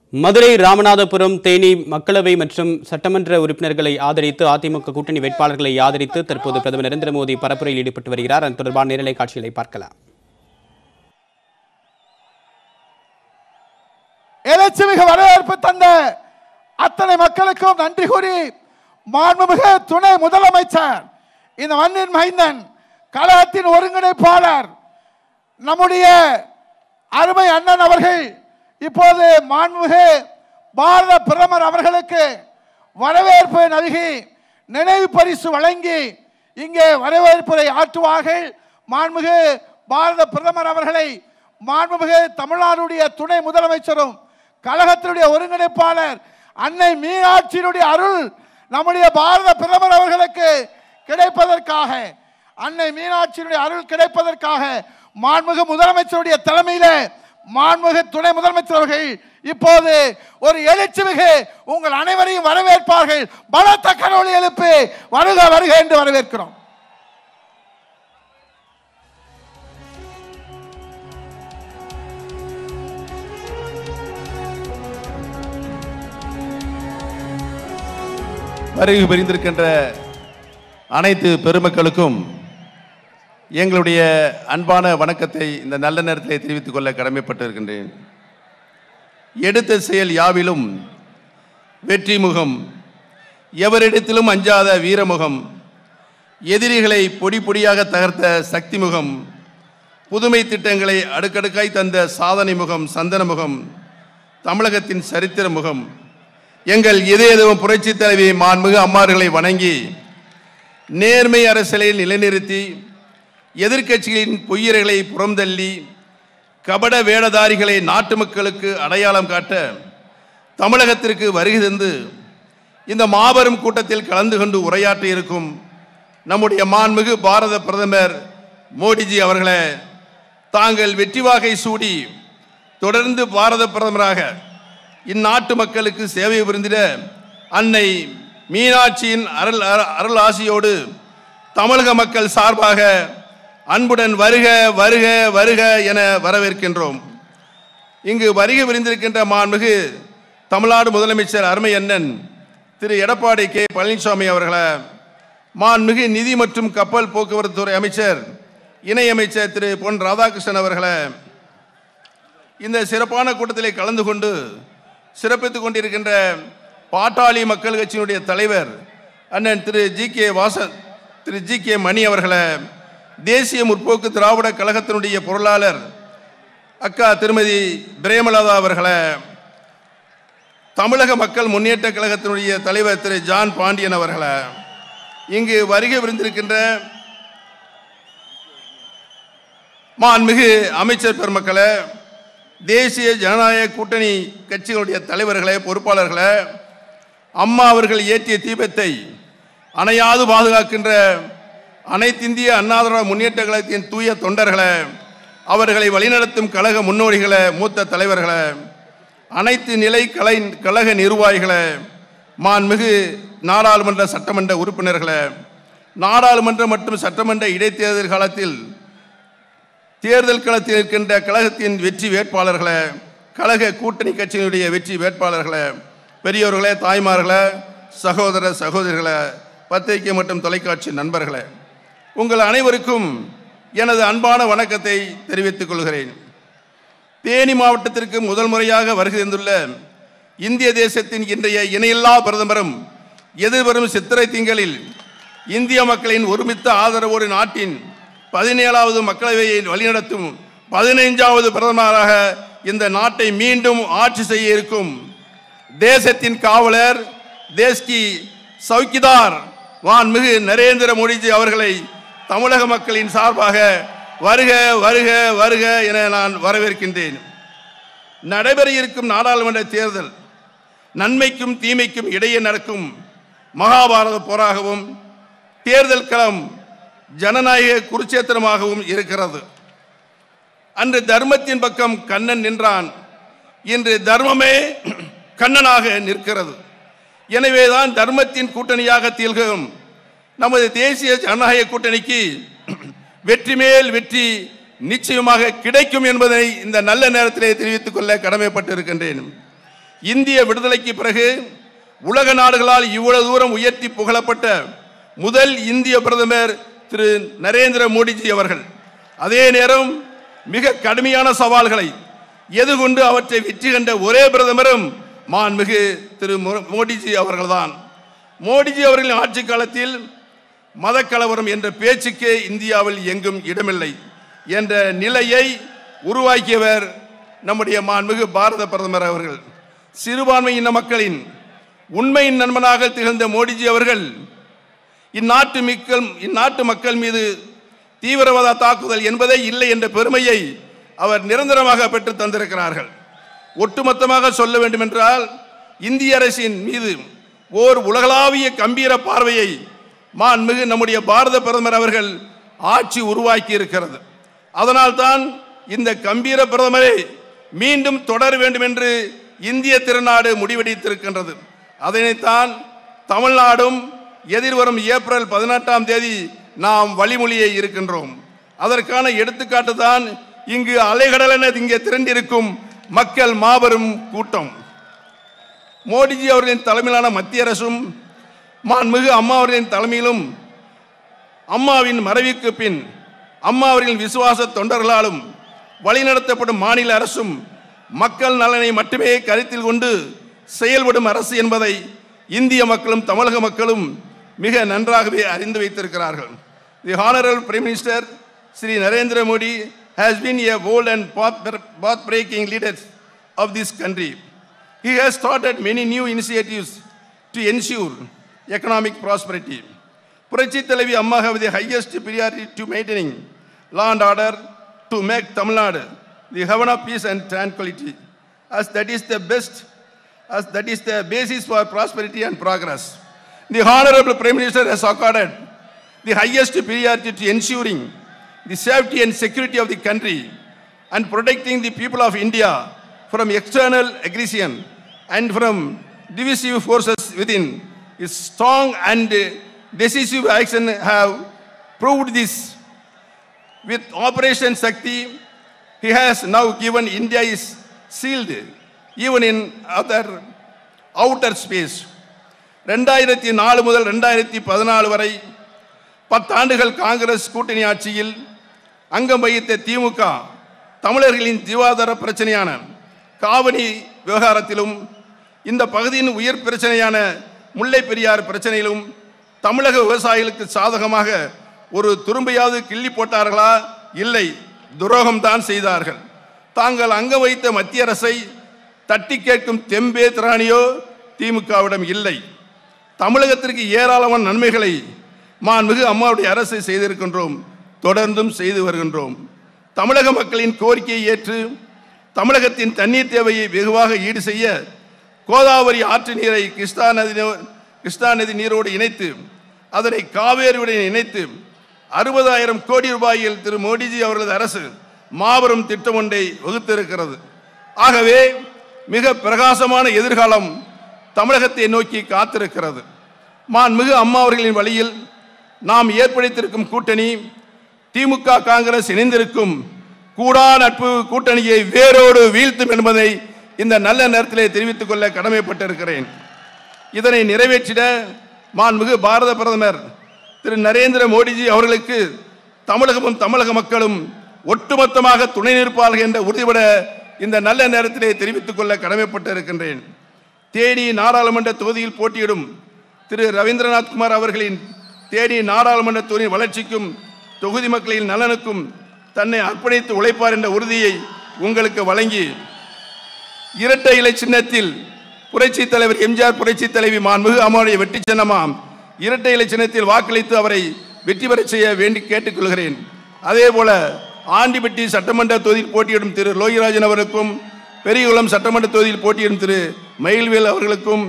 மதுரை ராமநாதபுரம் தேனி மக்களவை மற்றும் சட்டமன்ற உறுப்பினர்களை ஆதரித்து அதிமுக கூட்டணி வேட்பாளர்களை ஆதரித்து தற்போது பிரதமர் நரேந்திர மோடி பரப்புரையில் ஈடுபட்டு வருகிறார் அது தொடர்பான நேரலை காட்சிகளை பார்க்கலாம் எழுச்சிமிகு வரவேற்பு தந்த அத்தனை மக்களுக்கும் நன்றி கூறி மாண்புமிகு துணை முதலமைச்சர் இந்த மண்ணின் மைந்தன் கழகத்தின் ஒருங்கிணைப்பாளர் நம்முடைய அருமை அண்ணன் அவர்கள் இப்போது மாண்புமிகு பாரத பிரதமர் அவர்களுக்கு வரவேற்பு நல்கி நினைவு பரிசு வழங்கி இங்கே வரவேற்புரை ஆற்றுவார்கள் மாண்புமிகு பாரத பிரதமர் அவர்களை மாண்புமிகு தமிழ்நாடுடைய துணை முதலமைச்சரும் கழகத்தினுடைய ஒருங்கிணைப்பாளர் அன்னை மீனாட்சியினுடைய அருள் நம்முடைய பாரத பிரதமர் அவர்களுக்கு கிடைப்பதற்காக அன்னை மீனாட்சியினுடைய அருள் கிடைப்பதற்காக மாண்புமிகு முதலமைச்சருடைய தலைமையில மாண்புமிகு துணை முதலமைச்சர் அவர்கள் இப்போது ஒரு எழுச்சிமிகு உங்கள் அனைவரையும் வரவேற்பார்கள் பலத்த கடவுளை எழுப்பி வருக வருக என்று வரவேற்கிறோம் வருகை புரிந்திருக்கின்ற அனைத்து பெருமக்களுக்கும் எங்களுடைய அன்பான வணக்கத்தை இந்த நல்ல நேரத்திலே தெரிவித்துக் கொள்ள கடமைப்பட்டிருக்கின்றேன் எடுத்த செயல் யாவிலும் வெற்றி முகம் எவரிடத்திலும் அஞ்சாத வீரமுகம் எதிரிகளை பொடி பொடியாக தகர்த்த சக்தி முகம் புதுமை திட்டங்களை அடுக்கடுக்காய் தந்த சாதனை முகம் சந்தன முகம் தமிழகத்தின் சரித்திர முகம் எங்கள் இதயதவம் புரட்சி தலைவி மாண்புமிகு அம்மார்களை வணங்கி நேர்மை அரசியலில் நிலைநிறுத்தி எதிர்க்கட்சிகளின் பொய்யர்களை புறம்தள்ளி கபட வேடதாரிகளை நாட்டு மக்களுக்கு அடையாளம் காட்ட தமிழகத்திற்கு வருகை தந்து இந்த மாபெரும் கூட்டத்தில் கலந்து கொண்டு உரையாற்ற இருக்கும் நம்முடைய மாண்புமிகு பாரத பிரதமர் மோடிஜி அவர்களே தாங்கள் வெற்றி வாகை சூடி தொடர்ந்து பாரத பிரதமராக இந்நாட்டு மக்களுக்கு சேவை புரிந்திட அன்னை மீனாட்சியின் அருள் அரு- அருள் ஆசியோடு தமிழக மக்கள் சார்பாக அன்புடன் வருக வருக வருக என வரவேற்கின்றோம் இங்கு வருகை விரிந்திருக்கின்ற மாண்புமிகு தமிழ்நாடு முதலமைச்சர் அருமை அண்ணன் திரு எடப்பாடி கே பழனிசாமி அவர்களை மாண்புமிகு நிதி மற்றும் கப்பல் போக்குவரத்து துறை அமைச்சர் இணையமைச்சர் திரு பொன் ராதாகிருஷ்ணன் அவர்களை இந்த சிறப்பான கூட்டத்திலே கலந்து கொண்டு சிறப்பித்துக் கொண்டிருக்கின்ற பாட்டாளி மக்கள் கட்சியினுடைய தலைவர் அண்ணன் திரு ஜி கே வாச திரு ஜி கே மணி அவர்களை தேசிய முற்போக்கு திராவிட கழகத்தினுடைய பொருளாளர் அக்கா திருமதி பிரேமலதா அவர்களை தமிழக மக்கள் முன்னேற்ற கழகத்தினுடைய தலைவர் திரு ஜான் பாண்டியன் அவர்களை இங்கு வருகை விருந்திருக்கின்ற மாண்புமிகு அமைச்சர் பெருமக்களே தேசிய ஜனநாயக கூட்டணி கட்சிகளுடைய தலைவர்களே பொறுப்பாளர்களே அம்மா அவர்கள் ஏற்றிய தீபத்தை அணையாது பாதுகாக்கின்ற அனைத்திந்திய அண்ணாதிராவிட முன்னேற்ற கழகத்தின் தூய தொண்டர்களே அவர்களை வழிநடத்தும் கழக முன்னோடிகளே மூத்த தலைவர்களே அனைத்து நிலை கலை கழக நிர்வாகிகளே மாண்புமிகு நாடாளுமன்ற சட்டமன்ற உறுப்பினர்களே நாடாளுமன்ற மற்றும் சட்டமன்ற இடைத்தேர்தல் காலத்தில் தேர்தல் களத்தில் இருக்கின்ற கழகத்தின் வெற்றி வேட்பாளர்களே கழக கூட்டணி கட்சியினுடைய வெற்றி வேட்பாளர்களே பெரியோர்களே தாய்மார்களே சகோதர சகோதரிகளே பத்திரிகை மற்றும் தொலைக்காட்சி நண்பர்களே உங்கள் அனைவருக்கும் எனது அன்பான வணக்கத்தை தெரிவித்துக் கொள்கிறேன் தேனி மாவட்டத்திற்கு முதல் முறையாக வருகை தந்துள்ள இந்திய தேசத்தின் இன்றைய இணையில்லா பிரதமரும் எதிர்வரும் சித்திரை திங்களில் இந்திய மக்களின் ஒருமித்த ஆதரவோடு நாட்டின் பதினேழாவது மக்களவையை வழிநடத்தும் பதினைஞ்சாவது பிரதமராக இந்த நாட்டை மீண்டும் ஆட்சி செய்ய இருக்கும் தேசத்தின் காவலர் தேஸ்கி சௌக்கிதார் வான்மிகு நரேந்திர மோடிஜி அவர்களை தமிழக மக்களின் சார்பாக வருக வருக வருக என நான் வரவேற்கின்றேன் நடைபெற இருக்கும் நாடாளுமன்ற தேர்தல் நன்மைக்கும் தீமைக்கும் இடையே நடக்கும் மகாபாரத போராகவும் தேர்தல் களம் ஜனநாயக குருச்சேத்திரமாகவும் இருக்கிறது அன்று தர்மத்தின் பக்கம் கண்ணன் நின்றான் இன்று தர்மமே கண்ணனாக நிற்கிறது எனவேதான் தர்மத்தின் கூட்டணியாக திகழும் நமது தேசிய ஜனநாயக கூட்டணிக்கு வெற்றி மேல் வெற்றி நிச்சயமாக கிடைக்கும் என்பதை இந்த நல்ல நேரத்திலே தெரிவித்துக் கொள்ள கடமைப்பட்டிருக்கின்றேன் இந்திய விடுதலைக்கு பிறகு உலக நாடுகளால் இவ்வளவு தூரம் உயர்த்தி புகழப்பட்ட முதல் இந்திய பிரதமர் திரு நரேந்திர மோடிஜி அவர்கள் அதே நேரம் மிக கடுமையான சவால்களை எதிர்கொண்டு அவற்றை வெற்றி கண்ட ஒரே பிரதமரும் மாண்புமிகு திரு மோ- மோடிஜி அவர்கள்தான் மோடிஜி அவர்களின் ஆட்சி காலத்தில் மதக்கலவரம் என்ற பேச்சுக்கே இந்தியாவில் எங்கும் இடமில்லை என்ற நிலையை உருவாக்கியவர் நம்முடைய மாண்புமிகு பாரத பிரதமர் அவர்கள் சிறுபான்மை இன மக்களின் உண்மையின் நண்பனாக திகழ்ந்த மோடிஜி அவர்கள் இந்நாட்டு மக்கள் இந்நாட்டு மக்கள் மீது தீவிரவாத தாக்குதல் என்பதே இல்லை என்ற பெருமையை அவர் நிரந்தரமாக பெற்று தந்திருக்கிறார்கள் ஒட்டுமொத்தமாக சொல்ல வேண்டுமென்றால் இந்திய அரசின் மீது ஓர் உலகளாவிய கம்பீர பார்வையை மாண்புமிகு நம்முடைய பாரத பிரதமர் அவர்கள் ஆட்சி உருவாக்கி இருக்கிறது அதனால்தான் இந்த கம்பீர பிரதமரை மீண்டும் தொடர வேண்டும் என்று இந்திய திருநாடு முடிவெடுத்திருக்கின்றது அதனைத்தான் தமிழ்நாடும் எதிர்வரும் ஏப்ரல் பதினெட்டாம் தேதி நாம் வழிமொழியை இருக்கின்றோம் அதற்கான எடுத்துக்காட்டு தான் இங்கு அலைகடலென இங்கே திரண்டிருக்கும் மக்கள் மாபெரும் கூட்டம் மோடிஜி அவர்களின் தலைமையிலான மத்திய அரசும் மாண்புமிகு அம்மா அவர்களின் தலைமையிலும் அம்மாவின் மறைவுக்கு பின் அம்மா அவர்களின் விசுவாச தொண்டர்களாலும் வழிநடத்தப்படும் மாநில அரசும் மக்கள் நலனை மட்டுமே கருத்தில் கொண்டு செயல்படும் அரசு என்பதை இந்திய மக்களும் தமிழக மக்களும் மிக நன்றாகவே அறிந்து வைத்திருக்கிறார்கள் the honourable prime minister Shri Narendra Modi has been a bold and path breaking leader of this country. He has started many new initiatives to ensure economic prosperity. புரட்சி தலைவி அம்மா have the highest priority to maintaining law and order to make Tamil Nadu the heaven of peace and tranquility, as that is the best, as that is the basis for prosperity and progress. The Honorable Prime Minister has accorded the highest priority to ensuring the safety and security of the country and protecting the people of India from external aggression and from divisive forces within. His strong and decisive action have proved this. With Operation Shakti, he has now given India is sealed even in other outer space. ரெண்டாயிரத்தி நாலு முதல் ரெண்டாயிரத்தி பதினாலு வரை பத்தாண்டுகள் காங்கிரஸ் கூட்டணி ஆட்சியில் அங்கம் வகித்த திமுக தமிழர்களின் ஜீவாதார பிரச்சனையான காவிரி விவகாரத்திலும் இந்த பகுதியின் உயர் பிரச்சனையான முல்லை பெரியார் பிரச்சனையிலும் தமிழக விவசாயிகளுக்கு சாதகமாக ஒரு துரும்பையாவது கிள்ளி போட்டார்களா இல்லை துரோகம்தான் செய்தார்கள் தாங்கள் அங்க வைத்த மத்திய அரசை தட்டி கேட்கும் தெம்பே திராணியோ திமுகவிடம் இல்லை தமிழகத்திற்கு ஏராளமான நன்மைகளை மாண்புமிகு அம்மாவுடைய அரசு செய்திருக்கின்றோம் தொடர்ந்தும் செய்து வருகின்றோம் தமிழக மக்களின் கோரிக்கையை ஏற்று தமிழகத்தின் தண்ணீர் தேவையை வெகுவாக ஈடு செய்ய கோதாவரி ஆற்று நீரை கிருஷ்ணா நதி நோ- கிருஷ்ணா நதி நீரோடு இணைத்து அதனை காவேரியுடன் இணைத்து அறுபதாயிரம் கோடி ரூபாயில் திரு மோடிஜி அவர்களது அரசு மாபெரும் திட்டம் ஒன்றை வகுத்திருக்கிறது ஆகவே மிக பிரகாசமான எதிர்காலம் தமிழகத்தை நோக்கி காத்திருக்கிறது மாண்புமிகு அம்மா அவர்களின் வழியில் நாம் ஏற்படுத்தியிருக்கும் கூட்டணி திமுக காங்கிரஸ் இணைந்திருக்கும் கூடா நட்பு கூட்டணியை வேரோடு வீழ்த்தும் என்பதை இந்த நல்ல நேரத்திலே தெரிவித்துக் கொள்ள கடமைப்பட்டிருக்கிறேன் இதனை நிறைவேற்றிட மாண்புமிகு பாரத பிரதமர் திரு நரேந்திர மோடிஜி அவர்களுக்கு தமிழகமும் தமிழக மக்களும் ஒட்டுமொத்தமாக துணை நிற்பார்கள் என்ற உறுதிபட இந்த நல்ல நேரத்திலே தெரிவித்துக் கொள்ள கடமைப்பட்டு இருக்கின்றேன் தேனி நாடாளுமன்ற தொகுதியில் போட்டியிடும் திரு ரவீந்திரநாத் குமார் அவர்களின் தேனி நாடாளுமன்ற தொகுதியின் வளர்ச்சிக்கும் தொகுதி மக்களின் நலனுக்கும் தன்னை அர்ப்பணித்து உழைப்பார் என்ற உறுதியை உங்களுக்கு வழங்கி இரட்டை இலை சின்னத்தில் புரட்சி தலைவர் எம்ஜிஆர் புரட்சி தலைவி மாண்புமிகு அம்மாவுடைய வெற்றி சின்னமாம் இரட்டை இலை சின்னத்தில் வாக்களித்து அவரை வெற்றி பெறச் செய்ய வேண்டி கேட்டுக்கொள்கிறேன் அதே போல ஆண்டிப்பட்டி சட்டமன்ற தொகுதியில் போட்டியிடும் திரு லோகிராஜன் அவருக்கும் பெரியகுளம் சட்டமன்ற தொகுதியில் போட்டியிடும் திரு மயில்வேல் அவர்களுக்கும்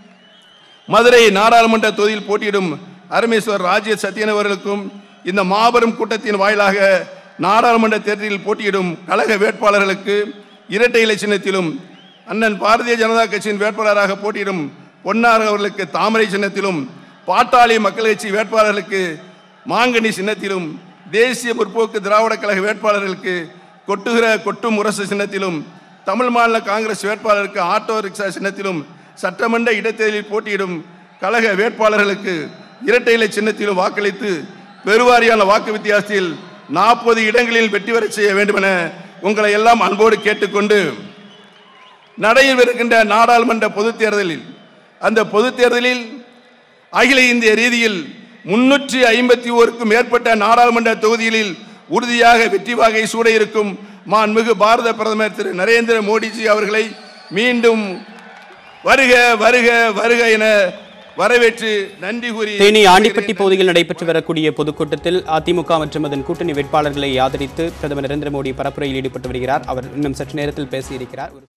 மதுரை நாடாளுமன்ற தொகுதியில் போட்டியிடும் அரமேஸ்வர் ராஜ்ய சத்யன் அவர்களுக்கும் இந்த மாபெரும் கூட்டத்தின் வாயிலாக நாடாளுமன்ற தேர்தலில் போட்டியிடும் கழக வேட்பாளர்களுக்கு இரட்டை இலை சின்னத்திலும் அண்ணன் பாரதிய ஜனதா கட்சியின் வேட்பாளராக போட்டியிடும் பொன்னார் அவர்களுக்கு தாமரை சின்னத்திலும் பாட்டாளி மக்கள் கட்சி வேட்பாளர்களுக்கு மாங்கனி சின்னத்திலும் தேசிய முற்போக்கு திராவிட கழக வேட்பாளர்களுக்கு கொட்டுகிற கொட்டும் முரசு சின்னத்திலும் தமிழ் மாநில காங்கிரஸ் வேட்பாளருக்கு ஆட்டோ ரிக்ஷா சின்னத்திலும் சட்டமன்ற இடைத்தேர்தலில் போட்டியிடும் கழக வேட்பாளர்களுக்கு இரட்டை இலை சின்னத்திலும் வாக்களித்து பெருவாரியான வாக்கு வித்தியாசத்தில் நாற்பது இடங்களில் வெற்றி பெறச் செய்ய வேண்டுமென உங்களை எல்லாம் அன்போடு கேட்டுக்கொண்டு நடைபெறுகின்ற நாடாளுமன்ற பொதுத் தேர்தலில் அந்த பொதுத் தேர்தலில் அகில இந்திய ரீதியில் முன்னூற்றி ஐம்பத்தி ஓருக்கும் மேற்பட்ட நாடாளுமன்ற தொகுதிகளில் உறுதியாக வெற்றி வாகை சூட இருக்கும் மாண்புமிகு பாரத பிரதமர் திரு நரேந்திர மோடிஜி அவர்களை மீண்டும் வருக வருக வருக என வரவேற்று நன்றி கூறி தேனி ஆண்டிப்பட்டி பகுதியில் நடைபெற்று வரக்கூடிய பொதுக்கூட்டத்தில் அதிமுக மற்றும் அதன் கூட்டணி வேட்பாளர்களை ஆதரித்து பிரதமர் நரேந்திர மோடி பரப்புரையில் ஈடுபட்டு வருகிறார் அவர் இன்னும் சற்று நேரத்தில் பேசியிருக்கிறார்